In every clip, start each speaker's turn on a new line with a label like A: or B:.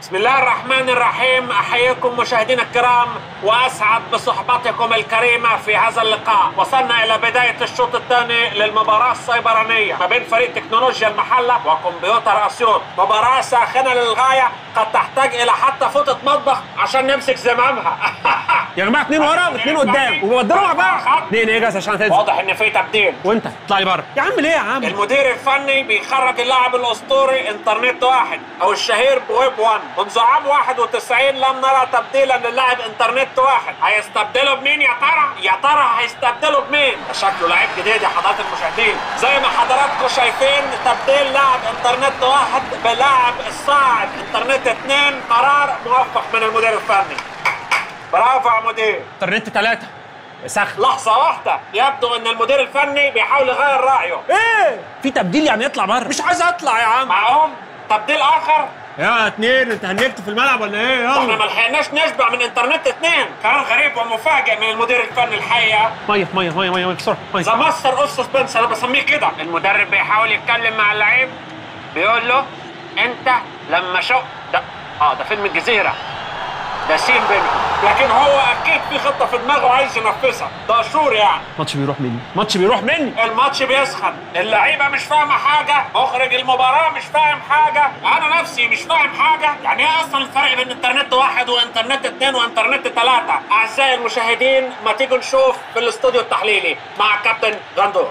A: بسم الله الرحمن الرحيم احييكم مشاهدينا الكرام واسعد بصحبتكم الكريمه في هذا اللقاء وصلنا الى بدايه الشوط الثاني للمباراه السيبرانيه ما بين فريق تكنولوجيا المحله وكمبيوتر اسيوط مباراه ساخنه للغايه قد تحتاج الى حتى فوطه مطبخ عشان نمسك زمامها
B: يا جماعه اتنين ورا واتنين قدام وبدلوا مع بعض اتنين اجهز عشان هتنزل
A: واضح ان في تبديل
B: وانت اطلع لي بره يا عم ليه يا عم
A: المدير الفني بيخرج اللاعب الاسطوري انترنت واحد او الشهير بويب 1 منذ عام 91 لم نرى تبديلا للاعب انترنت واحد هيستبدله بمين يا ترى؟ يا ترى هيستبدله بمين؟ ده شكله لعيب جديد يا حضرات المشاهدين زي ما حضراتكم شايفين تبديل لاعب انترنت واحد بلاعب الصاعد انترنت اثنين قرار موفق من المدير الفني برافو يا مدير
B: انترنت ثلاثة سخن
A: لحظة واحدة يبدو ان المدير الفني بيحاول يغير رأيه
B: ايه في تبديل يعني يطلع بره مش عايز اطلع يا عم
A: معهم تبديل اخر
B: يا اتنين انت هنكت في الملعب ولا ايه
A: احنا
B: يلا
A: ما لحقناش نشبع من انترنت اثنين قرار غريب ومفاجئ من المدير الفني الحقيقه
B: ميه ميه ميه ميه بسرعه ميه
A: ذا ماستر اوف سسبنس انا بسميه كده المدرب بيحاول يتكلم مع اللعيب بيقول له انت لما شو ده اه ده فيلم الجزيره ده سين بينهم لكن هو اكيد في خطه في دماغه عايز ينفذها ده شور يعني
B: ماتش بيروح مني ماتش بيروح مني
A: الماتش بيسخن اللعيبه مش فاهمه حاجه مخرج المباراه مش فاهم حاجه انا نفسي مش فاهم حاجه يعني ايه اصلا الفرق بين انترنت واحد وانترنت اتنين وانترنت تلاته اعزائي المشاهدين ما تيجوا نشوف في الاستوديو التحليلي مع كابتن غندور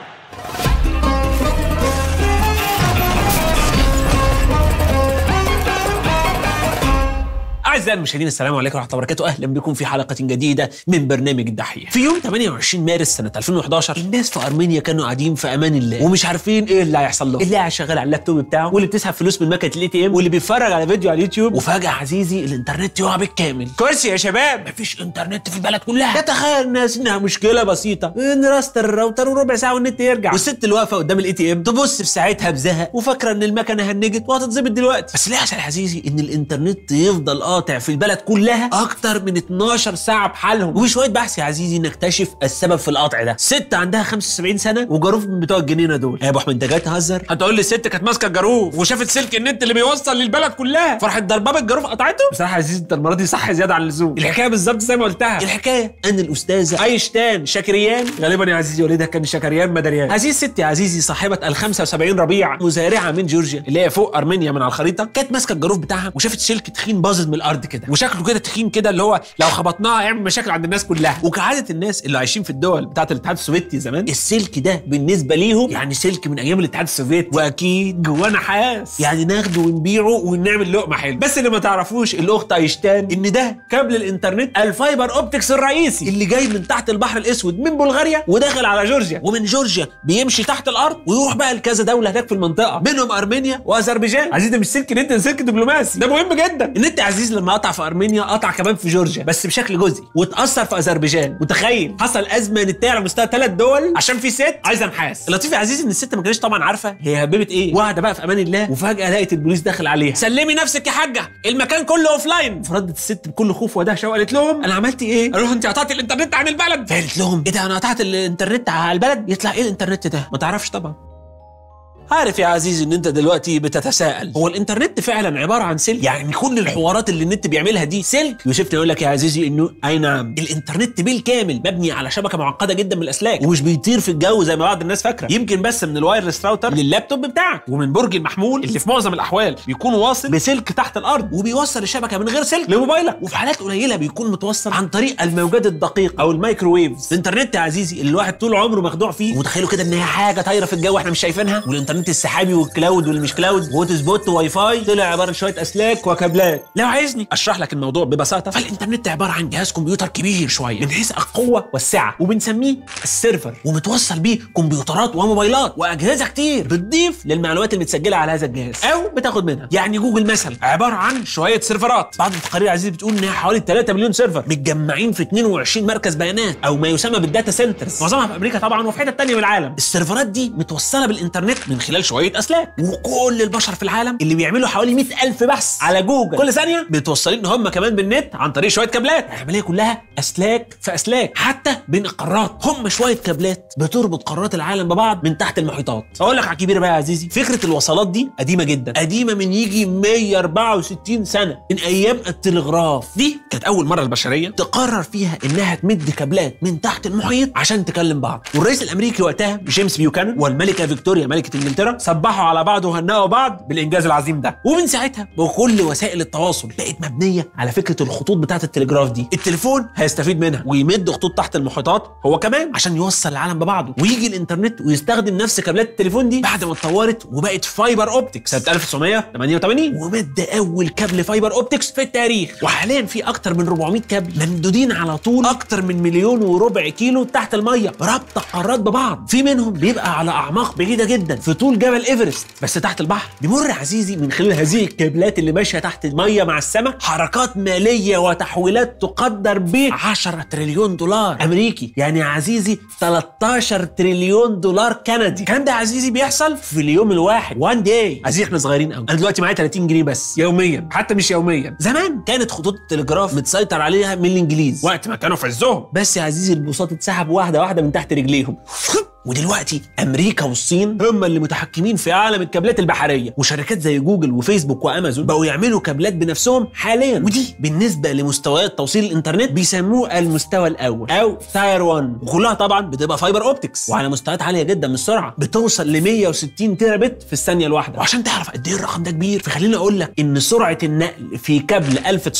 B: اعزائي المشاهدين السلام عليكم ورحمه الله وبركاته اهلا بكم في حلقه جديده من برنامج الدحيح في يوم 28 مارس سنه 2011 الناس في ارمينيا كانوا قاعدين في امان الله ومش عارفين ايه اللي هيحصل لهم اللي قاعد شغال على اللابتوب بتاعه واللي بتسحب فلوس من مكنه الاي تي ام واللي بيتفرج على فيديو على اليوتيوب وفجاه عزيزي الانترنت يقع بالكامل كرسي يا شباب مفيش انترنت في البلد كلها يتخيل الناس انها مشكله بسيطه نراستر الراوتر وربع ساعه والنت يرجع والست اللي واقفه قدام الاي تي ام تبص في ساعتها بزهق وفاكره ان المكنه هنجت وهتتظبط دلوقتي بس ليه يحصل يا عزيزي ان الانترنت يفضل قاطع في البلد كلها اكتر من 12 ساعه بحالهم وبشويه بحث يا عزيزي نكتشف السبب في القطع ده ست عندها 75 سنه وجاروف من بتوع الجنينه دول يا ابو احمد انت جاي تهزر هتقول لي الست كانت ماسكه الجاروف وشافت سلك النت اللي بيوصل للبلد كلها فراحت ضربه الجاروف قطعته بصراحه يا عزيزي انت المره دي صح زياده عن اللزوم الحكايه بالظبط زي ما قلتها الحكايه ان الاستاذه ايشتان شاكريان غالبا يا عزيزي والدها كان شاكريان مدريان هذه الست يا عزيزي صاحبه ال 75 ربيع مزارعه من جورجيا اللي هي فوق ارمينيا من على الخريطه كانت ماسكه الجاروف بتاعها وشافت سلك تخين باظت من الارض كده وشكله كده تخين كده اللي هو لو خبطناه هيعمل مشاكل عند الناس كلها وكعاده الناس اللي عايشين في الدول بتاعه الاتحاد السوفيتي زمان السلك ده بالنسبه ليهم يعني سلك من ايام الاتحاد السوفيتي واكيد جواه نحاس يعني ناخده ونبيعه ونعمل لقمه حلوه بس اللي ما تعرفوش الاخت ايشتان ان ده كابل الانترنت الفايبر اوبتكس الرئيسي اللي جاي من تحت البحر الاسود من بلغاريا وداخل على جورجيا ومن جورجيا بيمشي تحت الارض ويروح بقى لكذا دوله هناك في المنطقه منهم ارمينيا واذربيجان عزيزي ده مش سلك نت ده سلك دبلوماسي ده مهم جدا النت يا عزيز لما قطع في ارمينيا قطع كمان في جورجيا بس بشكل جزئي واتاثر في اذربيجان متخيل حصل ازمه نتيه على مستوى ثلاث دول عشان في ست عايزه نحاس اللطيف يا عزيزي ان الست ما كانتش طبعا عارفه هي هببت ايه وقاعده بقى في امان الله وفجاه لقيت البوليس داخل عليها سلمي نفسك يا حاجه المكان كله اوف لاين فردت الست بكل خوف ودهشه وقالت لهم انا عملت ايه قالوا لها انت قطعت الانترنت عن البلد فقالت لهم ايه ده انا قطعت الانترنت على البلد يطلع ايه الانترنت ده ما تعرفش طبعا عارف يا عزيزي ان انت دلوقتي بتتساءل هو الانترنت فعلا عباره عن سلك يعني كل الحوارات اللي النت بيعملها دي سلك يوسف يقول لك يا عزيزي انه اي نعم الانترنت بالكامل مبني على شبكه معقده جدا من الاسلاك ومش بيطير في الجو زي ما بعض الناس فاكره يمكن بس من الوايرلس راوتر لللابتوب بتاعك ومن برج المحمول اللي في معظم الاحوال بيكون واصل بسلك تحت الارض وبيوصل الشبكه من غير سلك لموبايلك وفي حالات قليله بيكون متوصل عن طريق الموجات الدقيقه او الميكروويفز الانترنت يا عزيزي اللي الواحد طول عمره مخدوع فيه ومتخيله كده ان هي حاجه طايره في الجو احنا مش شايفينها والانترنت السحابي والكلاود واللي مش كلاود وهوت سبوت وواي فاي طلع عباره عن شويه اسلاك وكابلات لو عايزني اشرح لك الموضوع ببساطه فالانترنت عباره عن جهاز كمبيوتر كبير شويه من حيث القوه والسعه وبنسميه السيرفر ومتوصل بيه كمبيوترات وموبايلات واجهزه كتير بتضيف للمعلومات المتسجله على هذا الجهاز او بتاخد منها يعني جوجل مثلا عباره عن شويه سيرفرات بعض التقارير عزيزي بتقول انها حوالي 3 مليون سيرفر متجمعين في 22 مركز بيانات او ما يسمى بالداتا سنترز معظمها في امريكا طبعا وفي حتت تانية من العالم السيرفرات دي متوصله بالانترنت من خلال شويه اسلاك وكل البشر في العالم اللي بيعملوا حوالي 100000 بحث على جوجل كل ثانيه متوصلين هم كمان بالنت عن طريق شويه كابلات العمليه كلها اسلاك في اسلاك حتى بين القارات هم شويه كابلات بتربط قارات العالم ببعض من تحت المحيطات اقول لك على الكبير بقى يا عزيزي فكره الوصلات دي قديمه جدا قديمه من يجي 164 سنه من ايام التلغراف دي كانت اول مره البشريه تقرر فيها انها تمد كابلات من تحت المحيط عشان تكلم بعض والرئيس الامريكي وقتها جيمس بيوكانن والملكه فيكتوريا ملكه انجلترا صبحوا على بعض وهنأوا بعض بالانجاز العظيم ده ومن ساعتها بكل وسائل التواصل بقت مبنيه على فكره الخطوط بتاعه التلجراف دي التليفون هيستفيد منها ويمد خطوط تحت المحيطات هو كمان عشان يوصل العالم ببعضه ويجي الانترنت ويستخدم نفس كابلات التليفون دي بعد ما اتطورت وبقت فايبر اوبتكس سنه 1988 ومد اول كابل فايبر اوبتكس في التاريخ وحاليا في اكتر من 400 كابل ممدودين على طول اكتر من مليون وربع كيلو تحت الميه رابطه قارات ببعض في منهم بيبقى على اعماق بعيده جدا في طول جبل ايفرست بس تحت البحر بيمر عزيزي من خلال هذه الكابلات اللي ماشيه تحت الميه مع السماء حركات ماليه وتحويلات تقدر ب 10 تريليون دولار امريكي يعني يا عزيزي 13 تريليون دولار كندي الكلام ده يا عزيزي بيحصل في اليوم الواحد وان داي عزيزي احنا صغيرين قوي انا دلوقتي معايا 30 جنيه بس يوميا حتى مش يوميا زمان كانت خطوط التلجراف متسيطر عليها من الانجليز وقت ما كانوا في عزهم بس يا عزيزي البساط اتسحب واحده واحده من تحت رجليهم ودلوقتي امريكا والصين هم اللي متحكمين في عالم الكابلات البحريه وشركات زي جوجل وفيسبوك وامازون بقوا يعملوا كابلات بنفسهم حاليا ودي بالنسبه لمستويات توصيل الانترنت بيسموه المستوى الاول او تاير 1 وكلها طبعا بتبقى فايبر اوبتكس وعلى مستويات عاليه جدا من السرعه بتوصل ل 160 تيرا بت في الثانيه الواحده وعشان تعرف قد ايه الرقم ده كبير فخليني اقول لك ان سرعه النقل في كابل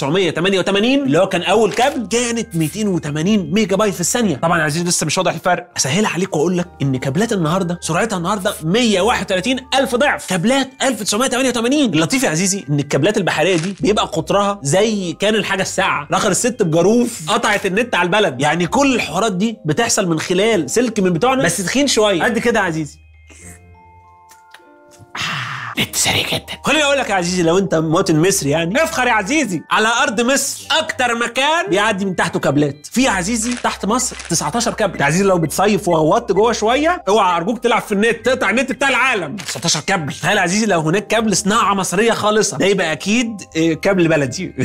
B: 1988 اللي هو كان اول كابل كانت 280 ميجا بايت في الثانيه طبعا يا عزيزي لسه مش واضح الفرق اسهلها عليك واقول لك ان كابلات النهارده سرعتها النهارده 131 الف ضعف كابلات 1988 اللطيف يا عزيزي ان الكابلات البحريه دي بيبقى قطرها زي كان الحاجه الساعه رخر الست بجاروف قطعت النت على البلد يعني كل الحوارات دي بتحصل من خلال سلك من بتوعنا بس تخين شويه قد كده يا عزيزي نت سريع جدا خليني اقول لك يا عزيزي لو انت مواطن مصري يعني افخر يا عزيزي على ارض مصر اكتر مكان بيعدي من تحته كابلات في يا عزيزي تحت مصر 19 كابل يا عزيزي لو بتصيف وغوطت جوه شويه اوعى ارجوك تلعب في النت تقطع النت بتاع العالم 19 كابل تخيل يا عزيزي لو هناك كابل صناعه مصريه خالصه ده يبقى اكيد آه، كابل بلدي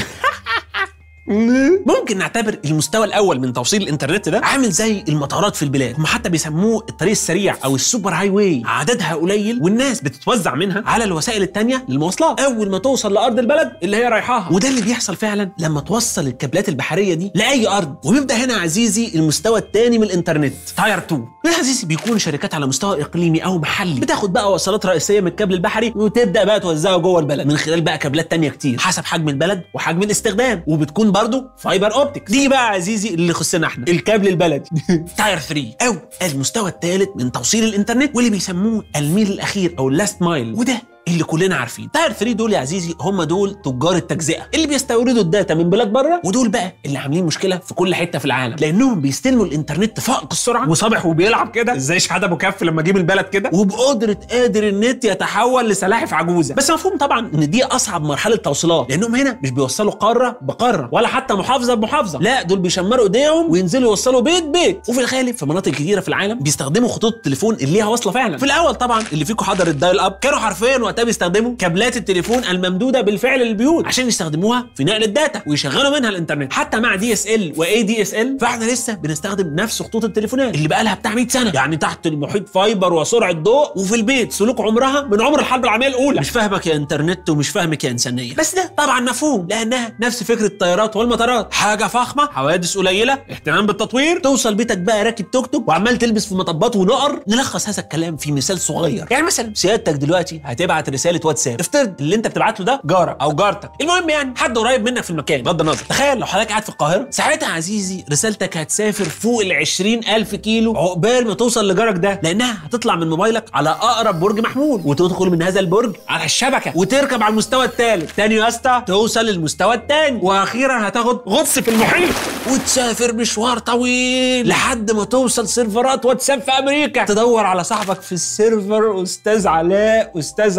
B: ممكن نعتبر المستوى الاول من توصيل الانترنت ده عامل زي المطارات في البلاد هم حتى بيسموه الطريق السريع او السوبر هاي واي عددها قليل والناس بتتوزع منها على الوسائل التانية للمواصلات اول ما توصل لارض البلد اللي هي رايحاها وده اللي بيحصل فعلا لما توصل الكابلات البحريه دي لاي ارض وبيبدا هنا يا عزيزي المستوى الثاني من الانترنت تاير 2 ده يا عزيزي بيكون شركات على مستوى اقليمي او محلي بتاخد بقى وصلات رئيسيه من الكابل البحري وتبدا بقى توزعه جوه البلد من خلال بقى كابلات تانية كتير حسب حجم البلد وحجم الاستخدام وبتكون برضو فايبر اوبتكس دي بقى يا عزيزي اللي يخصنا احنا الكابل البلدي تاير 3 او المستوى الثالث من توصيل الانترنت واللي بيسموه الميل الاخير او اللاست مايل وده اللي كلنا عارفين تاير 3 دول يا عزيزي هم دول تجار التجزئه اللي بيستوردوا الداتا من بلاد بره ودول بقى اللي عاملين مشكله في كل حته في العالم لانهم بيستلموا الانترنت فائق السرعه وصابح وبيلعب كده ازاي شحاته ابو كف لما جيب البلد كده وبقدره قادر النت يتحول لسلاحف عجوزه بس مفهوم طبعا ان دي اصعب مرحله توصيلات لانهم هنا مش بيوصلوا قاره بقاره ولا حتى محافظه بمحافظه لا دول بيشمروا ايديهم وينزلوا يوصلوا بيت بيت وفي الغالب في مناطق كتيره في العالم بيستخدموا خطوط التليفون اللي ليها واصله فعلا في الاول طبعا اللي فيكم حضر الدايل اب كانوا حرفيا وقتها بيستخدموا كابلات التليفون الممدوده بالفعل للبيوت عشان يستخدموها في نقل الداتا ويشغلوا منها الانترنت حتى مع دي اس ال واي دي اس ال فاحنا لسه بنستخدم نفس خطوط التليفونات اللي بقى لها بتاع 100 سنه يعني تحت المحيط فايبر وسرعه ضوء وفي البيت سلوك عمرها من عمر الحرب العالميه الاولى مش فاهمك يا انترنت ومش فاهمك يا انسانيه بس ده طبعا مفهوم لانها نفس فكره الطيارات والمطارات حاجه فخمه حوادث قليله اهتمام بالتطوير توصل بيتك بقى راكب توك توك وعمال تلبس في مطبات ونقر نلخص هذا الكلام في مثال صغير يعني مثلا سيادتك دلوقتي هتبعت رساله واتساب افترض اللي انت بتبعت له ده جارك او جارتك المهم يعني حد قريب منك في المكان بغض النظر تخيل لو حضرتك قاعد في القاهره ساعتها يا عزيزي رسالتك هتسافر فوق ال 20000 كيلو عقبال ما توصل لجارك ده لانها هتطلع من موبايلك على اقرب برج محمول وتدخل من هذا البرج على الشبكه وتركب على المستوى الثالث تاني يا اسطى توصل للمستوى الثاني واخيرا هتاخد غطس في المحيط وتسافر مشوار طويل لحد ما توصل سيرفرات واتساب في امريكا تدور على صاحبك في السيرفر استاذ علاء استاذ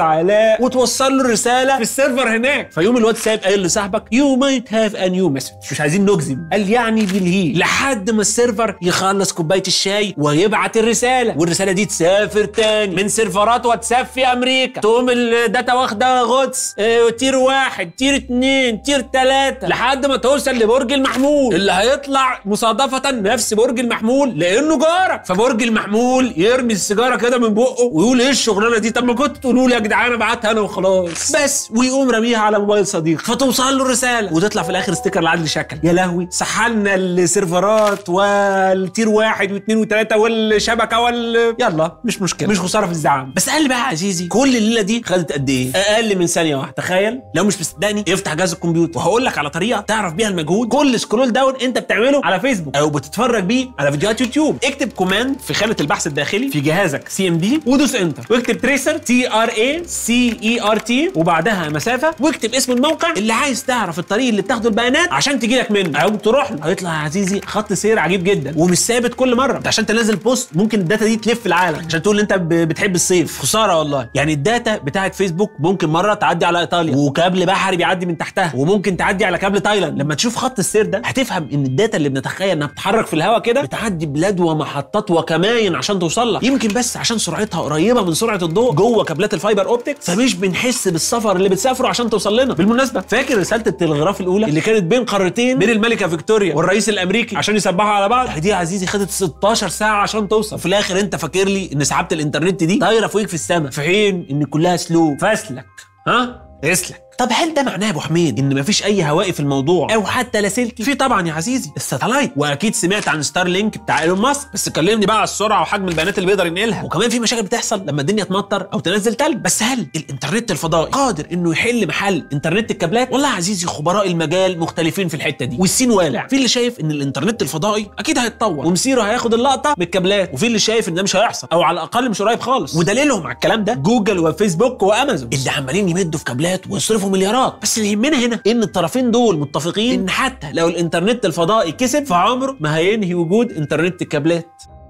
B: علاء وتوصل له الرساله في السيرفر هناك فيوم الواتساب قايل لصاحبك يو مايت هاف ا نيو مسج مش عايزين نجزم قال يعني بالهي لحد ما السيرفر يخلص كوبايه الشاي ويبعت الرساله والرساله دي تسافر تاني من سيرفرات واتساب في امريكا تقوم الداتا واخده غطس اه تير واحد تير اتنين تير تلاته لحد ما توصل لبرج المحمول اللي هيطلع مصادفه نفس برج المحمول لانه جارك فبرج المحمول يرمي السيجاره كده من بقه ويقول ايه الشغلانه دي طب ما كنت تقولوا لي يا جدعان ابعتها انا وخلاص بس ويقوم راميها على موبايل صديق فتوصل له الرساله وتطلع في الاخر ستيكر لعدل شكل يا لهوي سحلنا السيرفرات والتير واحد واثنين وثلاثه والشبكه وال يلا مش مشكله مش خساره في الزعم بس قال لي بقى يا عزيزي كل الليله دي خدت قد ايه اقل من ثانيه واحده تخيل لو مش مصدقني افتح جهاز الكمبيوتر وهقول لك على طريقه تعرف بيها المجهود كل سكرول داون انت بتعمله على فيسبوك او بتتفرج بيه على فيديوهات يوتيوب اكتب كوماند في خانه البحث الداخلي في جهازك سي ام دي ودوس انتر واكتب تريسر تي ار اي سي اي ار تي وبعدها مسافه واكتب اسم الموقع اللي عايز تعرف الطريق اللي بتاخده البيانات عشان تجي لك منه او تروح له هيطلع يا عزيزي خط سير عجيب جدا ومش ثابت كل مره انت عشان تنزل بوست ممكن الداتا دي تلف العالم عشان تقول انت ب- بتحب الصيف خساره والله يعني الداتا بتاعت فيسبوك ممكن مره تعدي على ايطاليا وكابل بحري بيعدي من تحتها وممكن تعدي على كابل تايلاند لما تشوف خط السير ده هتفهم ان الداتا اللي بنتخيل انها بتتحرك في الهواء كده بتعدي بلاد ومحطات وكماين عشان توصل لك يمكن بس عشان سرعتها قريبه من سرعه الضوء جوه كابلات الفايبر اوبتيك فمش بنحس بالسفر اللي بتسافره عشان توصل لنا بالمناسبه فاكر رساله التلغراف الاولى اللي كانت بين قارتين بين الملكه فيكتوريا والرئيس الامريكي عشان يسبحوا على بعض دي يا عزيزي خدت 16 ساعه عشان توصل وفي الاخر انت فاكر لي ان سحابه الانترنت دي طايره فوقيك في السماء في حين ان كلها سلو فاسلك ها اسلك طب هل ده معناه يا ابو حميد ان مفيش اي هوائي في الموضوع او حتى لاسلكي في طبعا يا عزيزي الساتلايت واكيد سمعت عن ستار لينك بتاع ايلون ماسك بس كلمني بقى على السرعه وحجم البيانات اللي بيقدر ينقلها وكمان في مشاكل بتحصل لما الدنيا تمطر او تنزل تلج بس هل الانترنت الفضائي قادر انه يحل محل انترنت الكابلات والله يا عزيزي خبراء المجال مختلفين في الحته دي والسين والع في اللي شايف ان الانترنت الفضائي اكيد هيتطور ومسيره هياخد اللقطه بالكابلات وفي اللي شايف ان ده مش هيحصل او على الاقل مش قريب خالص ودليلهم على الكلام ده جوجل وفيسبوك وامازون اللي عمالين يمدوا في كابلات ويصرفوا مليارات بس اللي يهمنا هنا ان الطرفين دول متفقين ان حتى لو الانترنت الفضائي كسب فعمره ما هينهي وجود انترنت الكابلات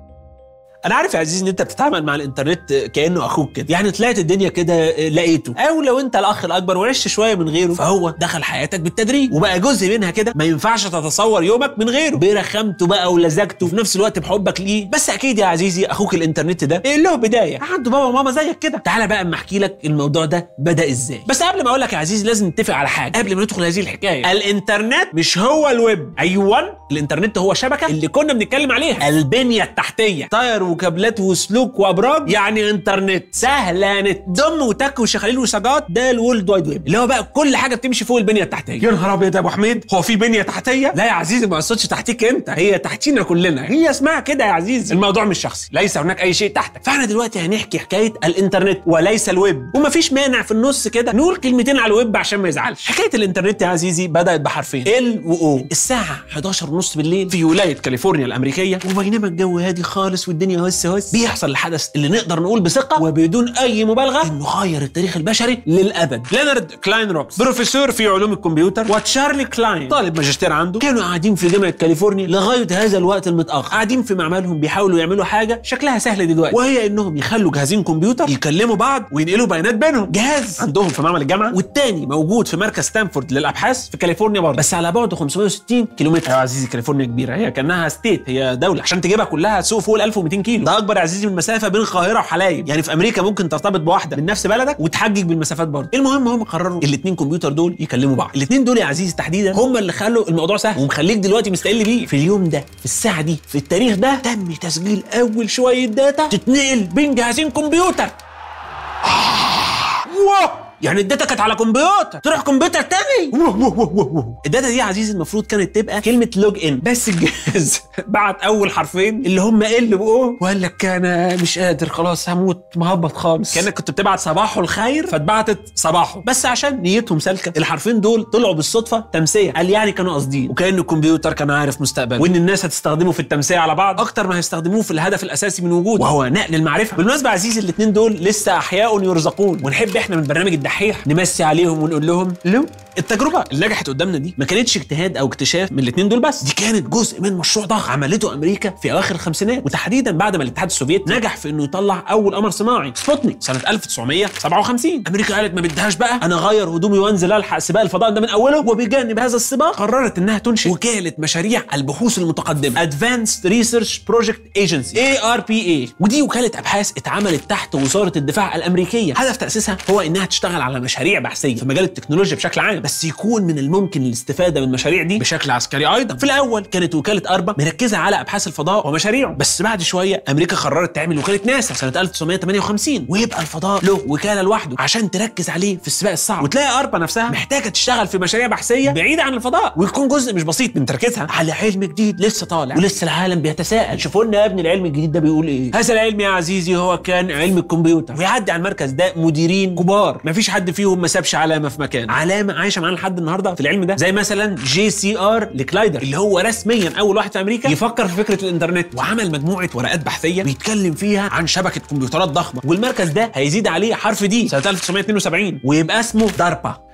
B: انا عارف يا عزيزي ان انت بتتعامل مع الانترنت كانه اخوك كده يعني طلعت الدنيا كده لقيته او لو انت الاخ الاكبر وعشت شويه من غيره فهو دخل حياتك بالتدريج وبقى جزء منها كده ما ينفعش تتصور يومك من غيره برخامته بقى ولزجته وفي نفس الوقت بحبك ليه بس اكيد يا عزيزي اخوك الانترنت ده له بدايه عنده بابا وماما زيك كده تعالى بقى اما احكي لك الموضوع ده بدا ازاي بس قبل ما اقول لك يا عزيزي لازم نتفق على حاجه قبل ما ندخل هذه الحكايه الانترنت مش هو الويب ايوه الانترنت هو شبكه اللي كنا بنتكلم عليها البنيه التحتيه طاير وكابلات وسلوك وابراج يعني انترنت سهله نت دم وتك وشخاليل وسجات ده الورلد وايد ويب اللي هو بقى كل حاجه بتمشي فوق البنيه التحتيه يا نهار ابيض يا ابو حميد هو في بنيه تحتيه لا يا عزيزي ما اقصدش تحتيك انت هي تحتينا كلنا هي اسمها كده يا عزيزي الموضوع مش شخصي ليس هناك اي شيء تحتك فاحنا دلوقتي هنحكي حكايه الانترنت وليس الويب ومفيش مانع في النص كده نقول كلمتين على الويب عشان ما يزعلش حكايه الانترنت يا عزيزي بدات بحرفين ال و الساعه 11 ونص بالليل في ولايه كاليفورنيا الامريكيه وبينما الجو هادي خالص والدنيا هس هس بيحصل الحدث اللي نقدر نقول بثقه وبدون اي مبالغه انه غير التاريخ البشري للابد لينارد كلاين روكس بروفيسور في علوم الكمبيوتر وتشارلي كلاين طالب ماجستير عنده كانوا قاعدين في جامعه كاليفورنيا لغايه هذا الوقت المتاخر قاعدين في معملهم بيحاولوا يعملوا حاجه شكلها سهل دلوقتي وهي انهم يخلوا جهازين كمبيوتر يكلموا بعض وينقلوا بيانات بينهم جهاز عندهم في معمل الجامعه والتاني موجود في مركز ستانفورد للابحاث في كاليفورنيا برضه بس على بعد 560 كيلومتر يا عزيزي كاليفورنيا كبيره هي كانها ستيت هي دوله عشان تجيبها كلها تسوق فوق ال 1200 كيلو ده اكبر يا عزيزي من المسافه بين القاهره وحلايب يعني في امريكا ممكن ترتبط بواحده من نفس بلدك وتحجج بالمسافات برضه المهم هم قرروا الاثنين كمبيوتر دول يكلموا بعض الاثنين دول يا عزيزي تحديدا هم اللي خلوا الموضوع سهل ومخليك دلوقتي مستقل بيه في اليوم ده في الساعه دي في التاريخ ده تم تسجيل اول شويه داتا تتنقل بين جهازين كمبيوتر واو يعني الداتا كانت على كمبيوتر تروح كمبيوتر تاني ووه ووه ووه ووه. الداتا دي يا عزيزي المفروض كانت تبقى كلمه لوج ان بس الجهاز بعت اول حرفين اللي هم ال واو وقال لك انا مش قادر خلاص هموت مهبط خالص كانك كنت بتبعت صباحه الخير فاتبعتت صباحه بس عشان نيتهم سالكه الحرفين دول طلعوا بالصدفه تمسيه قال يعني كانوا قاصدين وكان الكمبيوتر كان عارف مستقبله وان الناس هتستخدمه في التمسيه على بعض اكتر ما هيستخدموه في الهدف الاساسي من وجوده وهو نقل المعرفه بالمناسبه يا عزيزي الاثنين دول لسه احياء يرزقون ونحب احنا من برنامج الدحيح نمسي عليهم ونقول لهم لو التجربه اللي نجحت قدامنا دي ما كانتش اجتهاد او اكتشاف من الاثنين دول بس دي كانت جزء من مشروع ضخم عملته امريكا في اواخر الخمسينات وتحديدا بعد ما الاتحاد السوفيتي نجح في انه يطلع اول قمر صناعي سبوتنيك سنه 1957 امريكا قالت ما بدهاش بقى انا اغير هدومي وانزل الحق سباق الفضاء ده من اوله وبجانب هذا السباق قررت انها تنشئ وكاله مشاريع البحوث المتقدمه Advanced Research Project Agency ARPA ودي وكاله ابحاث اتعملت تحت وزاره الدفاع الامريكيه هدف تاسيسها هو انها تشتغل على مشاريع بحثيه في مجال التكنولوجيا بشكل عام بس يكون من الممكن الاستفاده من المشاريع دي بشكل عسكري ايضا في الاول كانت وكاله اربا مركزه على ابحاث الفضاء ومشاريعه بس بعد شويه امريكا قررت تعمل وكاله ناسا سنه 1958 ويبقى الفضاء له وكاله لوحده عشان تركز عليه في السباق الصعب وتلاقي اربا نفسها محتاجه تشتغل في مشاريع بحثيه بعيده عن الفضاء ويكون جزء مش بسيط من تركيزها على علم جديد لسه طالع ولسه العالم بيتساءل شوفوا لنا يا ابني العلم الجديد ده بيقول ايه هذا العلم يا عزيزي هو كان علم الكمبيوتر ويعدي على المركز ده مديرين كبار مفيش حد فيهم ما سابش علامه في مكان علامه عايشه معانا لحد النهارده في العلم ده زي مثلا جي سي ار لكلايدر اللي هو رسميا اول واحد في امريكا يفكر في فكره الانترنت وعمل مجموعه ورقات بحثيه بيتكلم فيها عن شبكه كمبيوترات ضخمه والمركز ده هيزيد عليه حرف دي سنه 1972 ويبقى اسمه داربا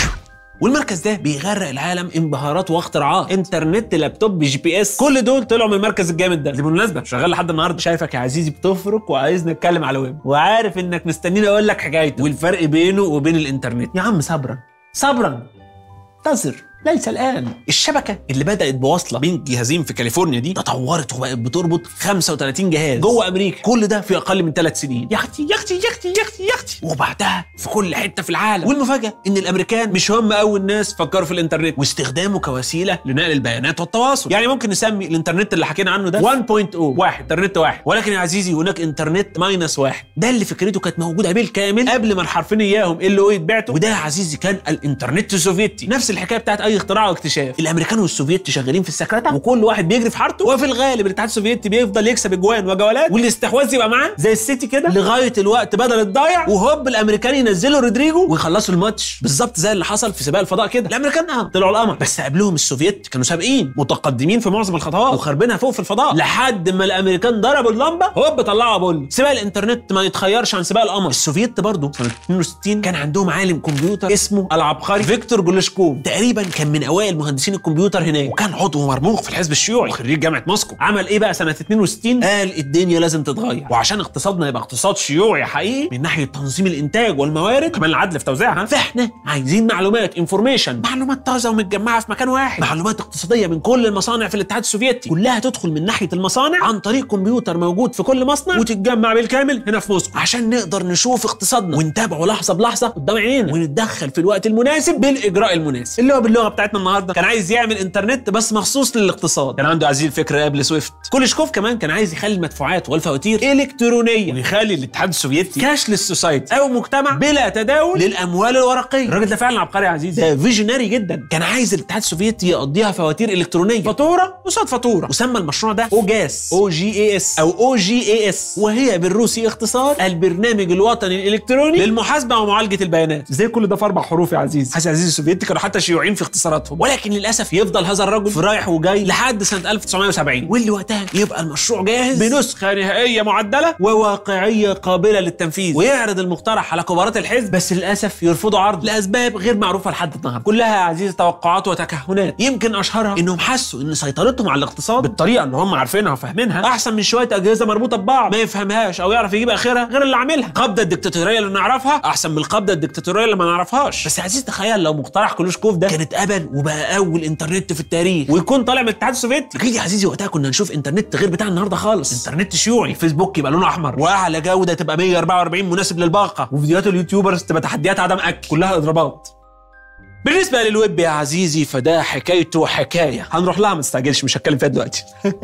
B: والمركز ده بيغرق العالم انبهارات واختراعات انترنت لابتوب جي بي اس كل دول طلعوا من المركز الجامد ده بالمناسبه شغال لحد النهارده شايفك يا عزيزي بتفرك وعايز نتكلم على ويب وعارف انك مستنيني اقول لك حكايته والفرق بينه وبين الانترنت يا عم صبرا صبرا انتظر ليس الان الشبكه اللي بدات بوصله بين جهازين في كاليفورنيا دي تطورت وبقت بتربط 35 جهاز جوه امريكا كل ده في اقل من ثلاث سنين يا اختي يا اختي يا اختي يا اختي يا اختي وبعدها في كل حته في العالم والمفاجاه ان الامريكان مش هم اول ناس فكروا في الانترنت واستخدامه كوسيله لنقل البيانات والتواصل يعني ممكن نسمي الانترنت اللي حكينا عنه ده 1.0 واحد انترنت واحد ولكن يا عزيزي هناك انترنت ماينس واحد ده اللي فكرته كانت موجوده بالكامل قبل ما الحرفين اياهم ال او يتبعتوا وده يا عزيزي كان الانترنت السوفيتي نفس الحكايه بتاعت اي اختراع واكتشاف الامريكان والسوفيت شغالين في السكرته وكل واحد بيجري في حارته وفي الغالب الاتحاد السوفيتي بيفضل يكسب اجوان وجولات والاستحواذ يبقى معاه زي السيتي كده لغايه الوقت بدل الضايع وهوب الامريكان ينزلوا رودريجو ويخلصوا الماتش بالظبط زي اللي حصل في سباق الفضاء كده الامريكان اه طلعوا القمر بس قبلهم السوفيت كانوا سابقين متقدمين في معظم الخطوات وخربينها فوق في الفضاء لحد ما الامريكان ضربوا اللمبه هوب طلعوا بول سباق الانترنت ما يتخيرش عن سباق القمر السوفيت برضه سنه 62 كان عندهم عالم كمبيوتر اسمه العبقري فيكتور جولشكوف تقريبا كان من اوائل مهندسين الكمبيوتر هناك وكان عضو مرموق في الحزب الشيوعي وخريج جامعه موسكو عمل ايه بقى سنه 62 قال الدنيا لازم تتغير وعشان اقتصادنا يبقى اقتصاد شيوعي حقيقي من ناحيه تنظيم الانتاج والموارد كمان العدل في توزيعها فاحنا عايزين معلومات انفورميشن معلومات طازه ومتجمعه في مكان واحد معلومات اقتصاديه من كل المصانع في الاتحاد السوفيتي كلها تدخل من ناحيه المصانع عن طريق كمبيوتر موجود في كل مصنع وتتجمع بالكامل هنا في موسكو عشان نقدر نشوف اقتصادنا ونتابعه لحظه بلحظه قدام عينينا ونتدخل في الوقت المناسب بالاجراء المناسب اللي هو باللغه بتاعتنا النهارده كان عايز يعمل انترنت بس مخصوص للاقتصاد كان عنده عزيز الفكره قبل سويفت كوليشكوف كمان كان عايز يخلي المدفوعات والفواتير الكترونيه ويخلي الاتحاد السوفيتي كاشلس سوسايتي او مجتمع بلا تداول للاموال الورقيه الراجل ده فعلا عبقري يا عزيزي ده فيجنري جدا كان عايز الاتحاد السوفيتي يقضيها فواتير الكترونيه فاتوره قصاد فاتوره وسمى المشروع ده اوجاس او جي اي اس او او جي اي اس وهي بالروسي اختصار البرنامج الوطني الالكتروني للمحاسبه ومعالجه البيانات زي كل ده في اربع حروف يا عزيزي حاسس يا عزيزي السوفيتي كانوا حتى شيوعيين في اختصاراتهم ولكن للاسف يفضل هذا الرجل في رايح وجاي لحد سنه 1970 واللي وقتها يبقى المشروع جاهز بنسخه نهائيه معدله وواقعيه قابله للتنفيذ ويعرض المقترح على كبارات الحزب بس للاسف يرفضوا عرض لاسباب غير معروفه لحد النهارده كلها يا عزيزي توقعات وتكهنات يمكن اشهرها انهم حسوا ان سيطرتهم على الاقتصاد بالطريقه اللي هم عارفينها وفاهمينها احسن من شويه اجهزه مربوطه ببعض ما يفهمهاش او يعرف يجيب اخرها غير اللي عاملها القبضه الدكتاتوريه اللي نعرفها احسن من القبضه الدكتاتوريه اللي ما نعرفهاش بس يا عزيزي تخيل لو مقترح كلوشكوف ده كان اتقبل وبقى اول انترنت في التاريخ ويكون طالع من الاتحاد السوفيتي اكيد يا عزيزي وقتها كنا نشوف انترنت غير بتاع النهارده خالص انترنت شيوعي فيسبوك يبقى لونه احمر واعلى جوده تبقى 144 مناسب للباقه وفيديوهات اليوتيوبرز تبقى تحديات عدم اكل كلها اضرابات بالنسبه للويب يا عزيزي فده حكايته حكايه هنروح لها ما تستعجلش مش هتكلم فيها دلوقتي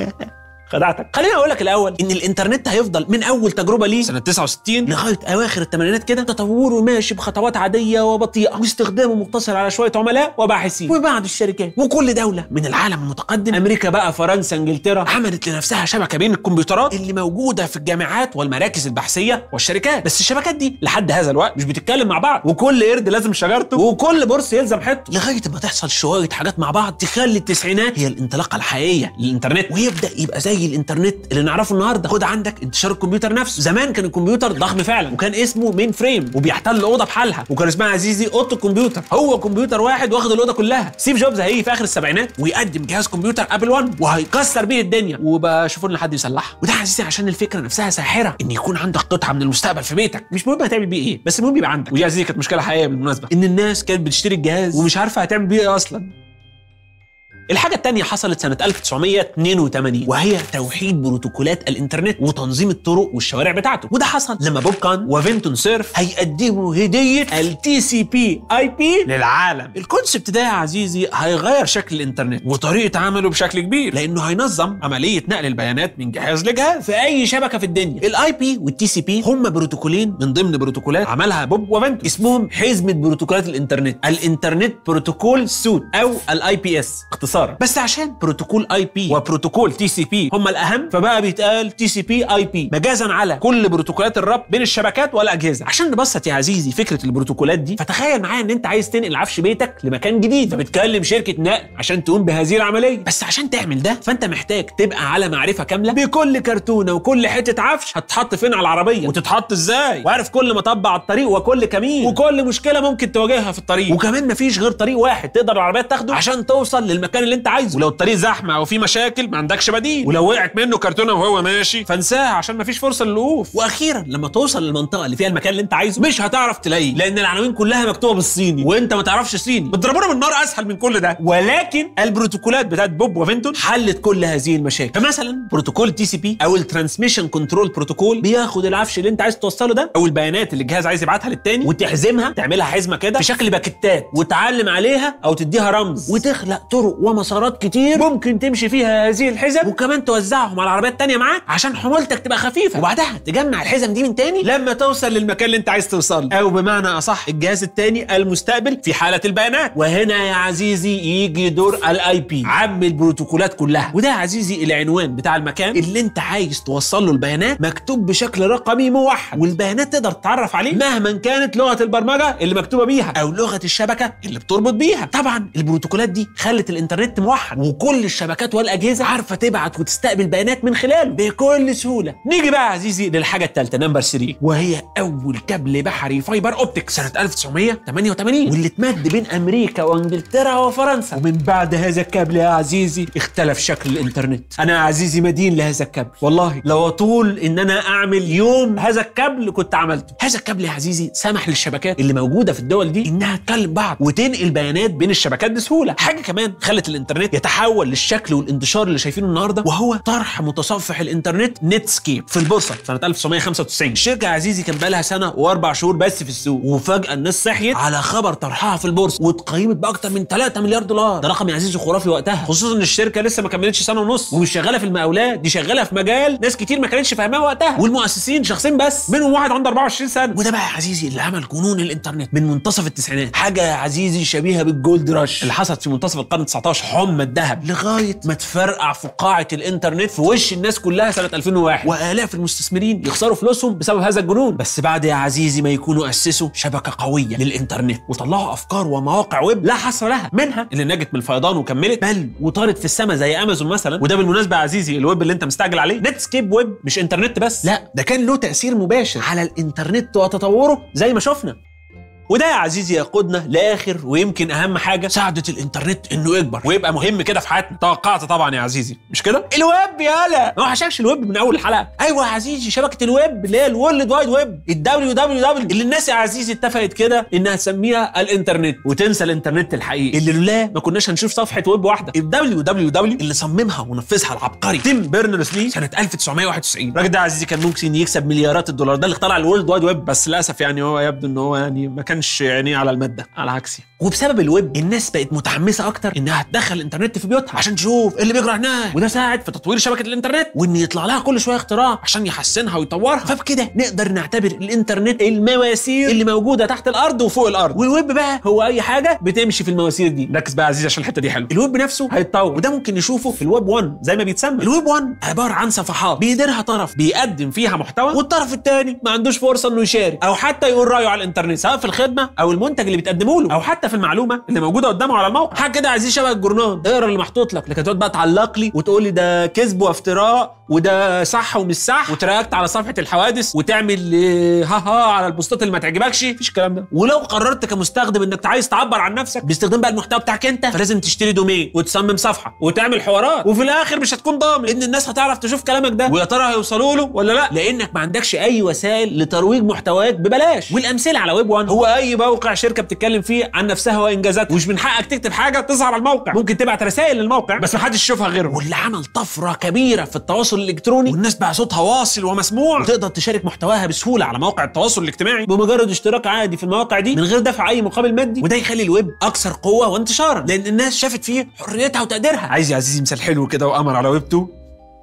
B: خدعتك خليني اقول لك الاول ان الانترنت هيفضل من اول تجربه ليه سنه 69 لغايه اواخر الثمانينات كده تطوره ماشي بخطوات عاديه وبطيئه واستخدامه مقتصر على شويه عملاء وباحثين وبعض الشركات وكل دوله من العالم المتقدم امريكا بقى فرنسا انجلترا عملت لنفسها شبكه بين الكمبيوترات اللي موجوده في الجامعات والمراكز البحثيه والشركات بس الشبكات دي لحد هذا الوقت مش بتتكلم مع بعض وكل قرد لازم شجرته وكل بورس يلزم حته لغايه ما تحصل شويه حاجات مع بعض تخلي التسعينات هي الانطلاقه الحقيقيه للانترنت ويبدا يبقى زي زي الانترنت اللي نعرفه النهارده خد عندك انتشار الكمبيوتر نفسه زمان كان الكمبيوتر ضخم فعلا وكان اسمه مين فريم وبيحتل اوضه بحالها وكان اسمها عزيزي اوضه الكمبيوتر هو كمبيوتر واحد واخد الاوضه كلها ستيف جوبز هيجي في اخر السبعينات ويقدم جهاز كمبيوتر ابل 1 وهيكسر بيه الدنيا وبشوفوا لنا حد يصلحها وده عزيزي عشان الفكره نفسها ساحره ان يكون عندك قطعه من المستقبل في بيتك مش مهم هتعمل بيه ايه بس المهم يبقى عندك ودي عزيزي كانت مشكله حقيقيه بالمناسبه ان الناس كانت بتشتري الجهاز ومش عارفه هتعمل بيه ايه اصلا الحاجة التانية حصلت سنة 1982 وهي توحيد بروتوكولات الانترنت وتنظيم الطرق والشوارع بتاعته وده حصل لما بوب كان وفينتون سيرف هيقدموا هدية التي سي بي اي بي للعالم الكونسبت ده يا عزيزي هيغير شكل الانترنت وطريقة عمله بشكل كبير لانه هينظم عملية نقل البيانات من جهاز لجهاز في اي شبكة في الدنيا الاي بي والتي سي بي هم بروتوكولين من ضمن بروتوكولات عملها بوب وفينتون اسمهم حزمة بروتوكولات الانترنت الانترنت بروتوكول سوت او الاي بي اس اختصارا بس عشان بروتوكول اي بي وبروتوكول تي سي بي هم الاهم فبقى بيتقال تي سي بي اي بي مجازا على كل بروتوكولات الربط بين الشبكات والاجهزه عشان نبسط يا عزيزي فكره البروتوكولات دي فتخيل معايا ان انت عايز تنقل عفش بيتك لمكان جديد فبتكلم شركه نقل عشان تقوم بهذه العمليه بس عشان تعمل ده فانت محتاج تبقى على معرفه كامله بكل كرتونه وكل حته عفش هتتحط فين على العربيه وتتحط ازاي وعارف كل مطب على الطريق وكل كمين وكل مشكله ممكن تواجهها في الطريق وكمان مفيش غير طريق واحد تقدر العربيه تاخده عشان توصل للمكان اللي انت عايزه ولو الطريق زحمه او في مشاكل ما عندكش بديل ولو وقعت منه كرتونه وهو ماشي فانساها عشان مفيش فرصه للوقوف واخيرا لما توصل للمنطقه اللي فيها المكان اللي انت عايزه مش هتعرف تلاقيه لان العناوين كلها مكتوبه بالصيني وانت ما تعرفش صيني بتضربونا بالنار اسهل من كل ده ولكن البروتوكولات بتاعت بوب وفينتون حلت كل هذه المشاكل فمثلا بروتوكول تي سي بي او الترانسميشن كنترول بروتوكول بياخد العفش اللي انت عايز توصله ده او البيانات اللي الجهاز عايز يبعتها للتاني وتحزمها تعملها حزمه كده في شكل باكيتات وتعلم عليها او تديها رمز وتخلق طرق ومسارات كتير ممكن تمشي فيها هذه الحزم وكمان توزعهم على العربيات التانية معاك عشان حمولتك تبقى خفيفه وبعدها تجمع الحزم دي من تاني لما توصل للمكان اللي انت عايز توصل او بمعنى اصح الجهاز التاني المستقبل في حاله البيانات وهنا يا عزيزي يجي دور الاي بي عم البروتوكولات كلها وده يا عزيزي العنوان بتاع المكان اللي انت عايز توصل له البيانات مكتوب بشكل رقمي موحد والبيانات تقدر تتعرف عليه مهما كانت لغه البرمجه اللي مكتوبه بيها او لغه الشبكه اللي بتربط بيها طبعا البروتوكولات دي خلت الانترنت موحد وكل الشبكات والاجهزه عارفه تبعت وتستقبل بيانات من خلاله بكل سهوله نيجي بقى يا عزيزي للحاجه الثالثه نمبر 3 وهي اول كابل بحري فايبر اوبتيك سنه 1988 واللي اتمد بين امريكا وانجلترا وفرنسا ومن بعد هذا الكابل يا عزيزي اختلف شكل الانترنت انا يا عزيزي مدين لهذا الكابل والله لو اطول ان انا اعمل يوم هذا الكابل كنت عملته هذا الكابل يا عزيزي سمح للشبكات اللي موجوده في الدول دي انها تكلم بعض وتنقل بيانات بين الشبكات بسهوله حاجه كمان خلت الانترنت يتحول للشكل والانتشار اللي شايفينه النهارده وهو طرح متصفح الانترنت نتسكيب في البورصه سنه 1995 الشركه يا عزيزي كان بقى لها سنه واربع شهور بس في السوق وفجاه الناس صحيت على خبر طرحها في البورصه واتقيمت باكتر من 3 مليار دولار ده رقم يا عزيزي خرافي وقتها خصوصا ان الشركه لسه ما كملتش سنه ونص ومش شغاله في المقاولات دي شغاله في مجال ناس كتير ما كانتش فاهماه وقتها والمؤسسين شخصين بس منهم واحد عنده 24 سنه وده بقى يا عزيزي اللي عمل جنون الانترنت من منتصف التسعينات حاجه يا عزيزي شبيهه بالجولد رش اللي حصلت في منتصف القرن 19 حمى الذهب لغايه ما تفرقع فقاعه الانترنت في وش الناس كلها سنه 2001 والاف المستثمرين يخسروا فلوسهم بسبب هذا الجنون بس بعد يا عزيزي ما يكونوا اسسوا شبكه قويه للانترنت وطلعوا افكار ومواقع ويب لا حصر لها منها اللي نجت من الفيضان وكملت بل وطارت في السماء زي امازون مثلا وده بالمناسبه يا عزيزي الويب اللي انت مستعجل عليه نت سكيب ويب مش انترنت بس لا ده كان له تاثير مباشر على الانترنت وتطوره زي ما شفنا وده يا عزيزي يقودنا لاخر ويمكن اهم حاجه ساعدت الانترنت انه يكبر ويبقى مهم كده في حياتنا توقعت طبعا يا عزيزي مش كده الويب يالا ما وحشكش الويب من اول الحلقه ايوه يا عزيزي شبكه الويب اللي هي الورلد وايد ويب الدبليو دبليو دبليو اللي الناس يا عزيزي اتفقت كده انها تسميها الانترنت وتنسى الانترنت الحقيقي اللي لولا ما كناش هنشوف صفحه ويب واحده الدبليو دبليو دبليو اللي صممها ونفذها العبقري تيم بيرنرز لي سنه 1991 الراجل ده يا عزيزي كان ممكن يكسب مليارات الدولار ده اللي اخترع الورلد وايد ويب بس للاسف يعني هو يبدو ان هو يعني ما كانش عينيه على الماده على عكسي وبسبب الويب الناس بقت متحمسه اكتر انها تدخل الانترنت في بيوتها عشان تشوف ايه اللي بيجرى هناك وده ساعد في تطوير شبكه الانترنت وان يطلع لها كل شويه اختراع عشان يحسنها ويطورها فبكده نقدر نعتبر الانترنت المواسير اللي موجوده تحت الارض وفوق الارض والويب بقى هو اي حاجه بتمشي في المواسير دي ركز بقى يا عزيزي عشان الحته دي حلوه الويب نفسه هيتطور وده ممكن نشوفه في الويب 1 زي ما بيتسمى الويب 1 عباره عن صفحات بيديرها طرف بيقدم فيها محتوى والطرف الثاني ما عندوش فرصه انه يشارك او حتى يقول رايه على الانترنت سواء في الخدمه الخدمه او المنتج اللي بتقدمه له او حتى في المعلومه اللي موجوده قدامه على الموقع حاجه كده عايزين شبه الجورنال اقرا اللي محطوط لك لكن تقعد بقى تعلق لي وتقول لي ده كذب وافتراء وده صح ومش صح وتراكت على صفحه الحوادث وتعمل آه، ها ها على البوستات اللي ما تعجبكش مفيش الكلام ده ولو قررت كمستخدم انك عايز تعبر عن نفسك باستخدام بقى المحتوى بتاعك انت فلازم تشتري دومين وتصمم صفحه وتعمل حوارات وفي الاخر مش هتكون ضامن ان الناس هتعرف تشوف كلامك ده ويا ترى هيوصلوا له ولا لا لانك ما عندكش اي وسائل لترويج محتواك ببلاش والامثله على ويب 1 هو اي موقع شركه بتتكلم فيه عن نفسها وانجازاتها ومش من حقك تكتب حاجه تظهر على الموقع ممكن تبعت رسائل للموقع بس ما حدش يشوفها غيرهم واللي عمل طفره كبيره في التواصل الالكتروني والناس بقى صوتها واصل ومسموع وتقدر تشارك محتواها بسهوله على مواقع التواصل الاجتماعي بمجرد اشتراك عادي في المواقع دي من غير دفع اي مقابل مادي وده يخلي الويب اكثر قوه وانتشارا لان الناس شافت فيه حريتها وتقديرها عايز يا عزيزي مثال حلو كده وقمر على ويب 2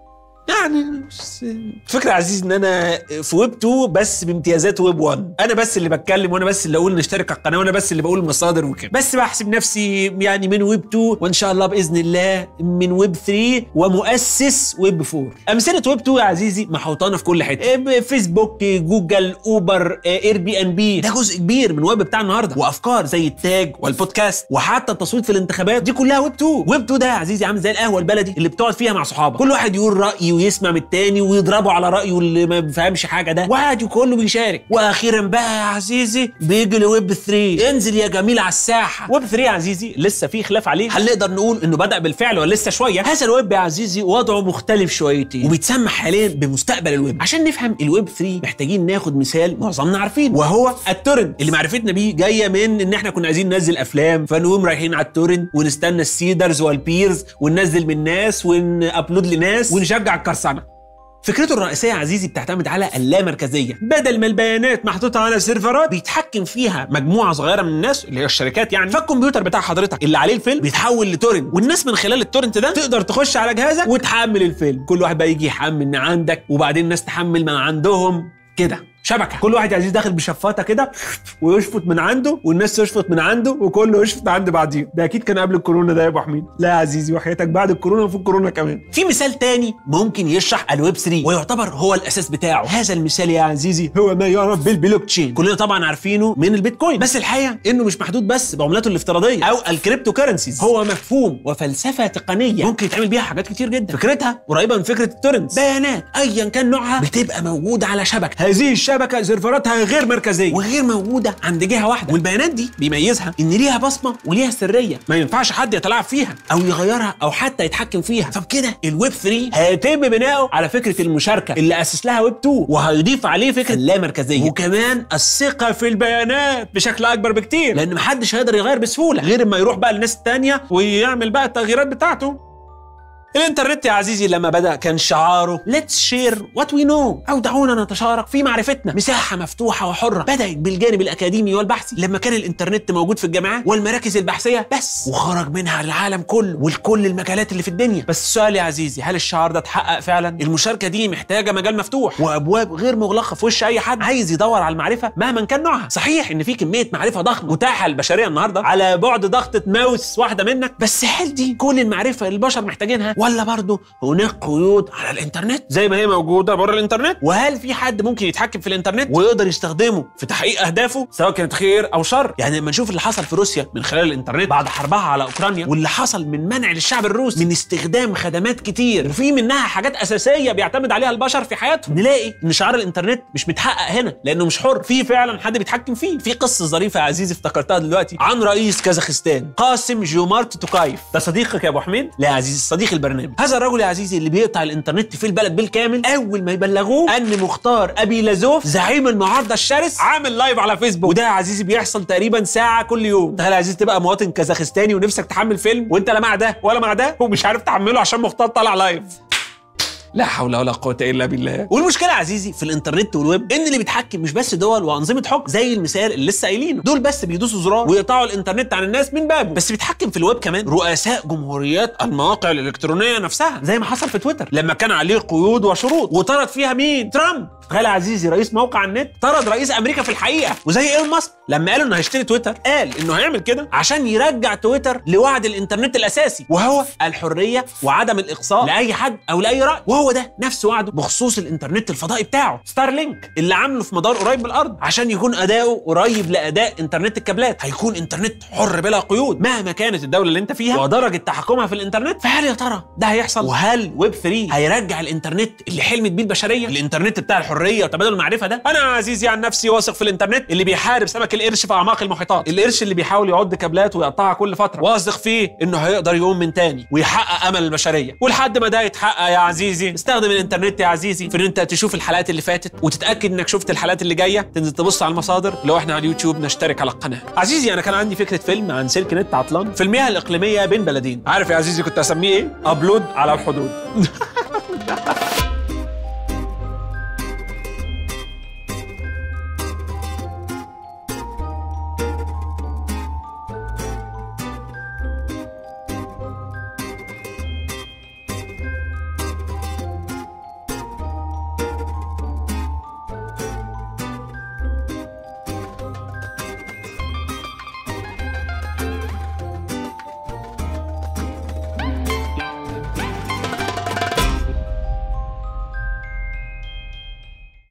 B: يعني بس فكرة عزيز ان انا في ويب 2 بس بامتيازات ويب 1 انا بس اللي بتكلم وانا بس اللي اقول نشترك على القناه وانا بس اللي بقول المصادر وكده بس بحسب نفسي يعني من ويب 2 وان شاء الله باذن الله من ويب 3 ومؤسس ويب 4 امثله ويب 2 يا عزيزي محوطانه في كل حته إيه، فيسبوك جوجل اوبر اير بي ان بي ده جزء كبير من ويب بتاع النهارده وافكار زي التاج والبودكاست وحتى التصويت في الانتخابات دي كلها ويب 2 ويب 2 ده يا عزيزي عامل زي القهوه البلدي اللي بتقعد فيها مع صحابك كل واحد يقول راي ويسمع من التاني ويضربه على رايه اللي ما بيفهمش حاجه ده وعادي كله بيشارك واخيرا بقى يا عزيزي بيجي لويب 3 انزل يا جميل على الساحه ويب 3 يا عزيزي لسه في خلاف عليه هل نقدر نقول انه بدا بالفعل ولا لسه شويه هذا الويب يا عزيزي وضعه مختلف شويتين وبيتسمى حاليا بمستقبل الويب عشان نفهم الويب 3 محتاجين ناخد مثال معظمنا عارفينه وهو التورنت اللي معرفتنا بيه جايه من ان احنا كنا عايزين ننزل افلام فنقوم رايحين على التورنت ونستنى السيدرز والبيرز وننزل من ناس ونابلود لناس ونشجع القرصنه فكرته الرئيسية يا عزيزي بتعتمد على اللامركزية بدل ما البيانات محطوطة على سيرفرات بيتحكم فيها مجموعة صغيرة من الناس اللي هي الشركات يعني فالكمبيوتر بتاع حضرتك اللي عليه الفيلم بيتحول لتورنت والناس من خلال التورنت ده تقدر تخش على جهازك وتحمل الفيلم كل واحد بقى يجي يحمل من عندك وبعدين الناس تحمل من عندهم كده شبكه كل واحد يا عزيز داخل بشفاطه كده ويشفط من عنده والناس تشفط من عنده وكله يشفط عند بعضيه ده اكيد كان قبل الكورونا ده يا ابو حميد لا يا عزيزي وحياتك بعد الكورونا وفي الكورونا كمان في مثال تاني ممكن يشرح الويب 3 ويعتبر هو الاساس بتاعه هذا المثال يا عزيزي هو ما يعرف بالبلوك تشين كلنا طبعا عارفينه من البيتكوين بس الحقيقه انه مش محدود بس بعملاته الافتراضيه او الكريبتو كرنسيز هو مفهوم وفلسفه تقنيه ممكن يتعمل بيها حاجات كتير جدا فكرتها قريبه من فكره التورنتس بيانات ايا كان نوعها بتبقى موجوده على شبكه هذه الشبكه سيرفراتها غير مركزيه وغير موجوده عند جهه واحده والبيانات دي بيميزها ان ليها بصمه وليها سريه ما ينفعش حد يتلاعب فيها او يغيرها او حتى يتحكم فيها فبكده الويب 3 هيتم بناؤه على فكره المشاركه اللي اسس لها ويب 2 وهيضيف عليه فكره اللامركزيه وكمان الثقه في البيانات بشكل اكبر بكتير لان محدش هيقدر يغير بسهوله غير ما يروح بقى للناس التانيه ويعمل بقى التغييرات بتاعته الانترنت يا عزيزي لما بدا كان شعاره ليتس شير وات وي نو او دعونا نتشارك في معرفتنا مساحه مفتوحه وحره بدات بالجانب الاكاديمي والبحثي لما كان الانترنت موجود في الجامعات والمراكز البحثيه بس وخرج منها للعالم كله ولكل المجالات اللي في الدنيا بس السؤال يا عزيزي هل الشعار ده اتحقق فعلا المشاركه دي محتاجه مجال مفتوح وابواب غير مغلقه في وش اي حد عايز يدور على المعرفه مهما كان نوعها صحيح ان في كميه معرفه ضخمه متاحه للبشريه النهارده على بعد ضغطه ماوس واحده منك بس هل دي كل المعرفه اللي البشر محتاجينها ولا برضه هناك قيود على الانترنت زي ما هي موجوده بره الانترنت وهل في حد ممكن يتحكم في الانترنت ويقدر يستخدمه في تحقيق اهدافه سواء كانت خير او شر يعني لما نشوف اللي حصل في روسيا من خلال الانترنت بعد حربها على اوكرانيا واللي حصل من منع للشعب الروسي من استخدام خدمات كتير وفي منها حاجات اساسيه بيعتمد عليها البشر في حياتهم نلاقي ان شعار الانترنت مش متحقق هنا لانه مش حر في فعلا حد بيتحكم فيه في قصه ظريفه يا عزيزي افتكرتها دلوقتي عن رئيس كازاخستان قاسم جومارت توكايف ده صديقك يا ابو حميد لا يا عزيزي صديق البرنامج هذا الرجل يا عزيزي اللي بيقطع الانترنت في البلد بالكامل اول ما يبلغوه ان مختار ابي لازوف زعيم المعارضه الشرس عامل لايف على فيسبوك وده يا عزيزي بيحصل تقريبا ساعه كل يوم تخيل يا عزيزي تبقى مواطن كازاخستاني ونفسك تحمل فيلم وانت لا مع ده ولا مع ده ومش عارف تحمله عشان مختار طالع لايف لا حول ولا قوة إلا بالله والمشكلة يا عزيزي في الإنترنت والويب إن اللي بيتحكم مش بس دول وأنظمة حكم زي المثال اللي لسه قايلينه دول بس بيدوسوا زرار ويقطعوا الإنترنت عن الناس من بابه بس بيتحكم في الويب كمان رؤساء جمهوريات المواقع الإلكترونية نفسها زي ما حصل في تويتر لما كان عليه قيود وشروط وطرد فيها مين ترامب تخيل يا عزيزي رئيس موقع النت طرد رئيس امريكا في الحقيقه وزي ايلون ماسك لما قالوا انه هيشتري تويتر قال انه هيعمل كده عشان يرجع تويتر لوعد الانترنت الاساسي وهو الحريه وعدم الاقصاء لاي حد او لاي راي وهو وهو ده نفس وعده بخصوص الانترنت الفضائي بتاعه ستارلينك اللي عامله في مدار قريب من الارض عشان يكون اداؤه قريب لاداء انترنت الكابلات هيكون انترنت حر بلا قيود مهما كانت الدوله اللي انت فيها ودرجه تحكمها في الانترنت فهل يا ترى ده هيحصل وهل ويب 3 هيرجع الانترنت اللي حلمت بيه البشريه الانترنت بتاع الحريه وتبادل المعرفه ده انا عزيزي عن نفسي واثق في الانترنت اللي بيحارب سمك القرش في اعماق المحيطات القرش اللي بيحاول يعض كابلات ويقطعها كل فتره واثق فيه انه هيقدر يقوم من تاني ويحقق امل البشريه ولحد ما ده يتحقق يا عزيزي استخدم الانترنت يا عزيزي في ان انت تشوف الحلقات اللي فاتت وتتاكد انك شفت الحلقات اللي جايه تنزل تبص على المصادر لو احنا على اليوتيوب نشترك على القناه عزيزي انا كان عندي فكره فيلم عن سلك نت عطلان في المياه الاقليميه بين بلدين عارف يا عزيزي كنت اسميه ايه ابلود على الحدود